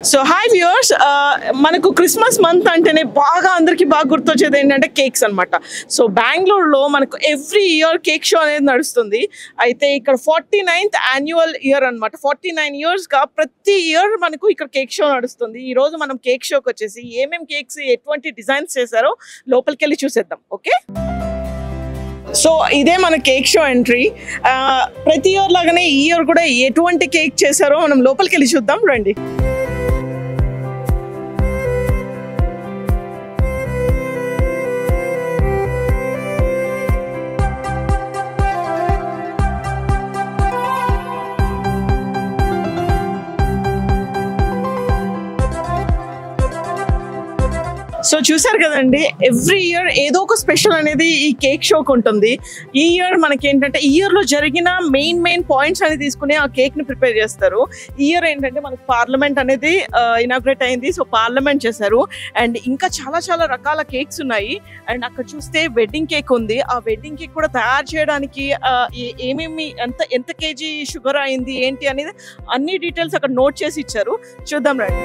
So hi viewers మనకు Christmas month అంటేనే బాగా అందరికి బాగా గుర్తొచ్చేది ఏంటంటే కేక్స్ అన్నమాట సో బెంగళూరులో మనకు ఎవ్రీ ఇయర్ కేక్ షో అనేది నడుస్తుంది అయితే ఇక్కడ ఫార్టీ నైన్త్ యాన్యువల్ ఇయర్ అనమాట ఫార్టీ నైన్ ఇయర్స్గా ప్రతి ఇయర్ మనకు ఇక్కడ కేక్ షో నడుస్తుంది ఈ రోజు మనం కేక్ షోకి వచ్చేసి ఏమేం కేక్స్ ఎటువంటి డిజైన్స్ చేశారో లోపలికి వెళ్ళి చూసేద్దాం ఓకే సో ఇదే మన కేక్ షో ఎంట్రీ ప్రతి ఇయర్ లాగానే ఈ ఇయర్ కూడా ఎటువంటి కేక్ చేశారో మనం లోపలికి వెళ్ళి చూద్దాం రండి సో చూసారు కదండి ఎవ్రీ ఇయర్ ఏదో ఒక స్పెషల్ అనేది ఈ కేక్ షోకి ఉంటుంది ఈ ఇయర్ మనకి ఏంటంటే ఈ ఇయర్ లో జరిగిన మెయిన్ మెయిన్ పాయింట్స్ అనేది తీసుకుని ఆ కేక్ ని ప్రిపేర్ చేస్తారు ఈ ఇయర్ ఏంటంటే మనకి పార్లమెంట్ అనేది ఇనాగ్రేట్ అయింది సో పార్లమెంట్ చేశారు అండ్ ఇంకా చాలా చాలా రకాల కేక్స్ ఉన్నాయి అండ్ అక్కడ చూస్తే వెడ్డింగ్ కేక్ ఉంది ఆ వెడ్డింగ్ కేక్ కూడా తయారు చేయడానికి ఆ, ఏ- ఏమేమి ఎంత ఎంత కేజీ షుగర్ అయింది ఏంటి అనేది అన్ని డీటెయిల్స్ అక్కడ నోట్ చేసి ఇచ్చారు చూద్దాం రండి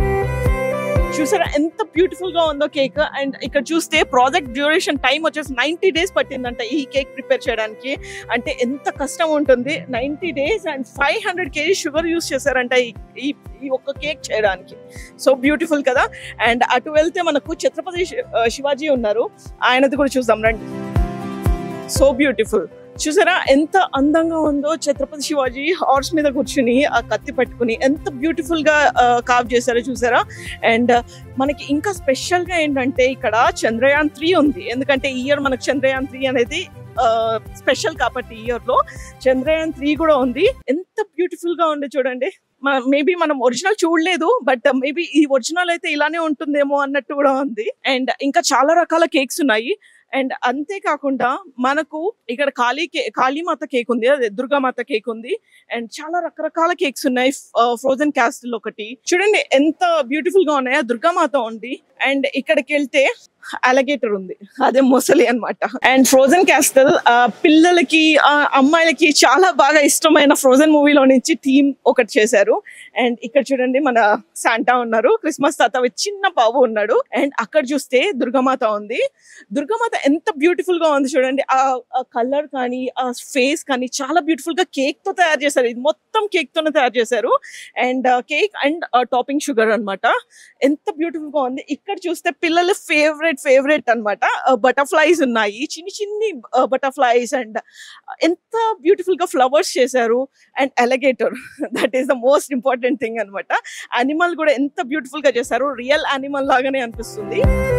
చూసారా ఎంత బ్యూటిఫుల్ గా ఉందో కేక్ అండ్ ఇక్కడ చూస్తే ప్రాజెక్ట్ డ్యూరేషన్ టైం వచ్చేసి నైన్టీ డేస్ పట్టిందంట ఈ కేక్ ప్రిపేర్ చేయడానికి అంటే ఎంత కష్టం ఉంటుంది ninety days and five hundred KG sugar use చేశారంట ఈ ఈ- ఈ ఒక్క కేక్ చేయడానికి సో బ్యూటిఫుల్ కదా అండ్ అటు వెళ్తే మనకు ఛత్రపతి శి- ఆ, శివాజీ ఉన్నారు ఆయనది కూడా చూద్దాం రండి సో బ్యూటిఫుల్ చూసారా ఎంత అందంగా ఉందో ఛత్రపతి శివాజీ హార్స్ మీద కూర్చుని ఆ కత్తి పట్టుకుని ఎంత బ్యూటిఫుల్ గా కావ్ చేశారో చూసారా అండ్ మనకి ఇంకా స్పెషల్ గా ఏంటంటే ఇక్కడ చంద్రయాన్ త్రీ ఉంది ఎందుకంటే ఈ ఇయర్ మనకు చంద్రయాన్ త్రీ అనేది స్పెషల్ కాబట్టి ఈ ఇయర్ లో చంద్రయాన్ త్రీ కూడా ఉంది ఎంత బ్యూటిఫుల్ గా ఉంది చూడండి మేబీ మనం ఒరిజినల్ చూడలేదు బట్ మేబీ ఈ ఒరిజినల్ అయితే ఇలానే ఉంటుందేమో అన్నట్టు కూడా ఉంది అండ్ ఇంకా చాలా రకాల కేక్స్ ఉన్నాయి అండ్ అంతేకాకుండా మనకు ఇక్కడ కాళీ కే కాళీమాత కేక్ ఉంది అదే దుర్గామాత కేక్ ఉంది అండ్ చాలా రకరకాల కేక్స్ ఉన్నాయి ఫ్రోజన్ క్యాస్టిల్ ఒకటి చూడండి ఎంత బ్యూటిఫుల్ గా ఉన్నాయో దుర్గామాత ఉంది అండ్ ఇక్కడికి వెళ్తే అలగేటర్ ఉంది అదే మొసలి అన్నమాట అండ్ ఫ్రోజన్ క్యాస్టల్ పిల్లలకి ఆ, అమ్మాయిలకి చాలా బాగా ఇష్టమైన ఫ్రోజన్ మూవీలో నుంచి థీమ్ ఒకటి చేశారు అండ్ ఇక్కడ చూడండి మన శాంటా ఉన్నారు క్రిస్మస్ తాత with చిన్న బాబు ఉన్నాడు అండ్ అక్కడ చూస్తే దుర్గామాత ఉంది దుర్గామాత ఎంత బ్యూటిఫుల్ గా ఉంది చూడండి ఆ కలర్ కానీ ఆ ఫేస్ కానీ చాలా బ్యూటిఫుల్ గా కేక్ తో తయారు చేశారు ఇది మొత్తం కేక్ తోనే తయారు చేశారు and cake and topping sugar అన్నమాట ఎంత బ్యూటిఫుల్ గా ఉంది ఇక్కడ చూస్తే పిల్లల ఫేవరెట్ ఫేవరెట్ అన్నమాట బటర్ఫ్లైస్ ఉన్నాయి చిన్ని చిన్ని బటర్ఫ్లైస్ అండ్ ఎంత బ్యూటిఫుల్ గా ఫ్లవర్స్ చేశారు and alligator that is the most important thing అన్నమాట అనిమల్ కూడా ఎంత బ్యూటిఫుల్ గా చేశారు రియల్ అనిమల్ లాగానే అనిపిస్తుంది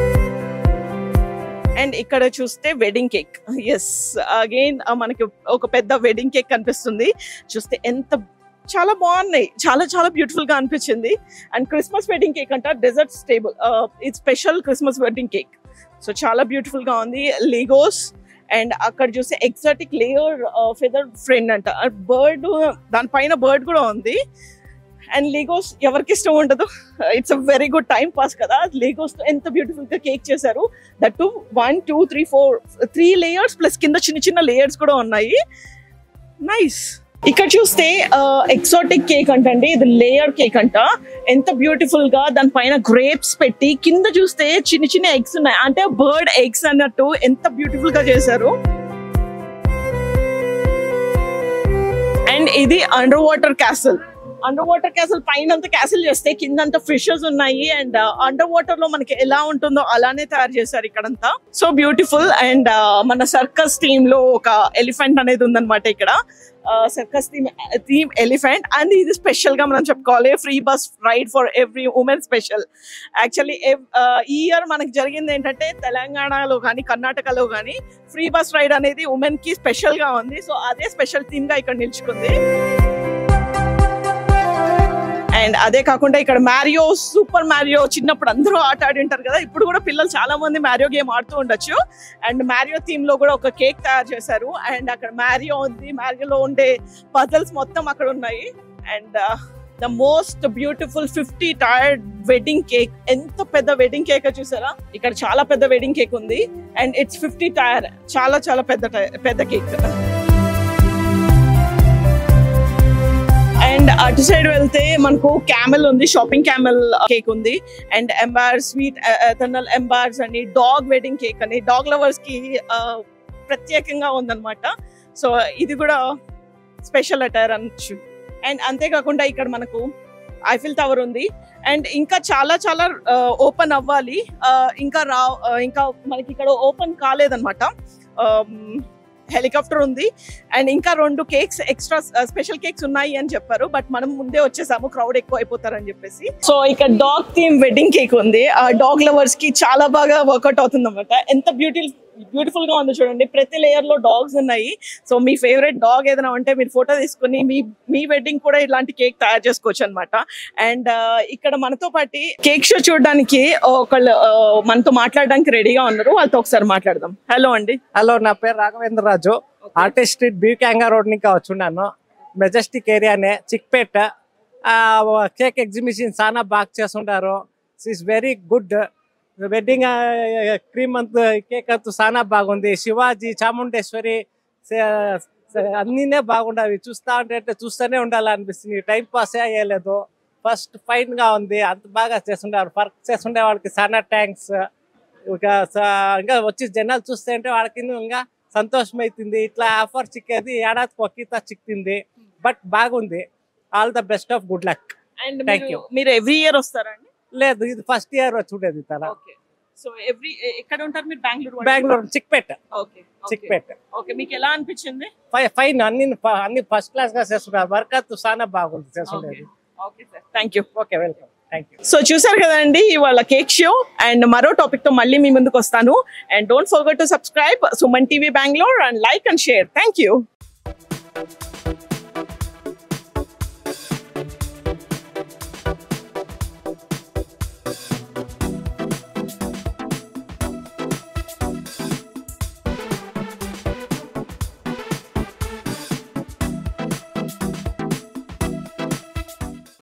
అండ్ ఇక్కడ చూస్తే వెడ్డింగ్ కేక్ ఎస్ అగైన్ మనకి ఒక పెద్ద వెడ్డింగ్ కేక్ కనిపిస్తుంది చూస్తే ఎంత చాలా బాగున్నాయి చాలా చాలా బ్యూటిఫుల్ గా అనిపించింది అండ్ క్రిస్మస్ వెడ్డింగ్ కేక్ అంట డెజర్ట్ స్టేబుల్ ఇది special Christmas wedding cake so చాలా బ్యూటిఫుల్ గా ఉంది లీగోస్ అండ్ అక్కడ చూస్తే ఎగ్జాటిక్ లేయర్ ఫెదర్ ఫ్రెండ్ అంట బర్డ్ దానిపైన బర్డ్ కూడా ఉంది అండ్ లీగోస్ ఎవరికి ఇష్టం ఉండదు it's a very good time pass కదా లీగోస్ తో ఎంత బ్యూటిఫుల్ గా కేక్ చేశారు that to one two three four three layers plus కింద చిన్న చిన్న లేయర్స్ కూడా ఉన్నాయి నైస్ ఇక్కడ చూస్తే ఎక్సాటిక్ కేక్ అంటండి ఇది లేయర్ కేక్ అంట ఎంత బ్యూటిఫుల్ గా దానిపైన గ్రేప్స్ పెట్టి కింద చూస్తే చిన్న చిన్న ఎగ్స్ ఉన్నాయి అంటే బర్డ్ ఎగ్స్ అన్నట్టు ఎంత బ్యూటిఫుల్ గా చేశారు అండ్ ఇది under water castle under water castle పైన అంతా క్యాసల్ చేస్తే కింద అంతా ఫిషెస్ ఉన్నాయి అండ్ అండర్ వాటర్ లో మనకి ఎలా ఉంటుందో అలానే తయారు చేశారు ఇక్కడంతా సో బ్యూటిఫుల్ అండ్ మన సర్కస్ టీమ్ లో ఒక ఎలిఫెంట్ అనేది ఉందన్నమాట ఇక్కడ circus theme theme elephant and ఇది స్పెషల్ గా మనం చెప్పుకోవాలి free bus ride for every women special actually ఈ ఇయర్ మనకి జరిగింది ఏంటంటే తెలంగాణలో కానీ కర్ణాటకలో కానీ ఫ్రీ బస్ రైడ్ అనేది ఉమెన్ కి స్పెషల్ గా ఉంది సో అదే స్పెషల్ థీమ్ గా ఇక్కడ నిలుచుకుంది అండ్ అదే కాకుండా ఇక్కడ మ్యారియో సూపర్ మ్యారియో చిన్నప్పుడు అందరూ ఆట ఆడి ఉంటారు కదా ఇప్పుడు కూడా పిల్లలు చాలా మంది మ్యారియో గేమ్ ఆడుతూ ఉండొచ్చు అండ్ మ్యారియో థీమ్ లో కూడా ఒక కేక్ తయారు చేశారు అండ్ అక్కడ మ్యారియో ఉంది మ్యారియోలో ఉండే పజల్స్ మొత్తం అక్కడ ఉన్నాయి and the most beautiful fifty tiered wedding cake ఎంత పెద్ద వెడ్డింగ్ కేక్ చూసారా ఇక్కడ చాలా పెద్ద వెడ్డింగ్ కేక్ ఉంది అండ్ ఇట్స్ ఫిఫ్టీ టైర్ చాలా చాలా పెద్ద ti- పెద్ద కేక్ అండ్ అటు సైడ్ వెళ్తే మనకు క్యామెల్ ఉంది షాపింగ్ క్యామెల్ కేక్ ఉంది and ember sweet eternal embers అని డాగ్ వెడ్డింగ్ కేక్ అని డాగ్ లవర్స్ కి ఆ, ప్రత్యేకంగా ఉందన్నమాట సో ఇది కూడా స్పెషల్ అటైర్ అనొచ్చు అండ్ అంతేకాకుండా ఇక్కడ మనకు ఐఫిల్ టవర్ ఉంది అండ్ ఇంకా చాలా చాలా ఓపెన్ అవ్వాలి ఆ, ఇంకా రా ఆ, ఇంకా మనకి ఇక్కడ ఓపెన్ కాలేదన్నమాట హెలికాప్టర్ ఉంది అండ్ ఇంకా రెండు కేక్స్ ఎక్స్ట్రా స్పెషల్ కేక్స్ ఉన్నాయి అని చెప్పారు బట్ మనం ముందే వచ్చేసాము క్రౌడ్ ఎక్కువ అయిపోతారని చెప్పేసి సో ఇక్కడ డాగ్ థీమ్ వెడ్డింగ్ కేక్ ఉంది ఆ డాగ్ లవర్స్ కి చాలా బాగా వర్కౌట్ అవుతుంది అనమాట ఎంత బ్యూటిఫుల్ బ్యూటిఫుల్ గా ఉందో చూడండి ప్రతి లేయర్ లో డాగ్స్ ఉన్నాయి సో మీ ఫేవరెట్ డాగ్ ఏదైనా ఉంటే మీరు ఫోటో తీసుకుని మీ మీ వెడ్డింగ్ కూడా ఇలాంటి కేక్ తయారు చేసుకోవచ్చు అనమాట అండ్ ఇక్కడ మనతో పాటు కేక్ షో చూడడానికి ఒకళ్ళు ఆ, మనతో మాట్లాడడానికి రెడీగా ఉన్నారు వాళ్ళతో ఒకసారి మాట్లాడదాం హలో అండి హలో నా పేరు రాఘవేంద్ర రాజు ఆర్టిస్ట్ స్ట్రీట్ బీ క్యాంగా రోడ్ నుంచి వచ్చున్నాను మెజెస్టిక్ ఏరియానే చిక్పేట్ కేక్ ఎగ్జిబిషన్ చాలా బాగా చేస్తుంటారు is very good wedding cream అంత కేక్ అంతా చాలా బాగుంది శివాజీ చాముండేశ్వరి స- స- అన్నీనే బాగుండవి చూస్తా ఉంటే చూస్తూనే ఉండాలనిపిస్తుంది టైం పాస్ అయ్యలేదు ఫస్ట్ ఫైన్ గా ఉంది అంత బాగా చేస్తుంటారు వర్క్ చేస్తుండే వాళ్ళకి చాలా థ్యాంక్స్ ఇంకా స- ఇంకా వచ్చి జనాలు చూస్తే అంటే వాళ్ళకి ఇంకా సంతోషం అవుతుంది ఇట్లా ఆఫర్ చిక్కేది ఏడాదికి ఒక్కీత చిక్కింది బట్ బాగుంది all the best of good luck and Thank you. మీరు ఎవ్రీ ఇయర్ వస్తారండి లేదు ఇది ఫస్ట్ ఇయర్ చూడేది తన ఓకే సో ఎవ్రీ ఎక్కడ ఉంటారు మీరు బెంగళూరు బెంగళూరు చిక్పేట ఓకే చిక్పేట ఓకే మీకు ఎలా అనిపించింది ఫై- ఫైన్ అన్ని అన్ని ఫస్ట్ క్లాస్ గా చేస్తున్నారు వర్క్ అంతా చాలా బాగుంది చేస్తుండేది okay sir thank you okay welcome thank you so చూసారు కదండి ఇవాళ కేక్ షో అండ్ మరో టాపిక్ తో మళ్ళీ మీ ముందుకు వస్తాను and don't forget to subscribe Suman TV Bengaluru and like and share thank you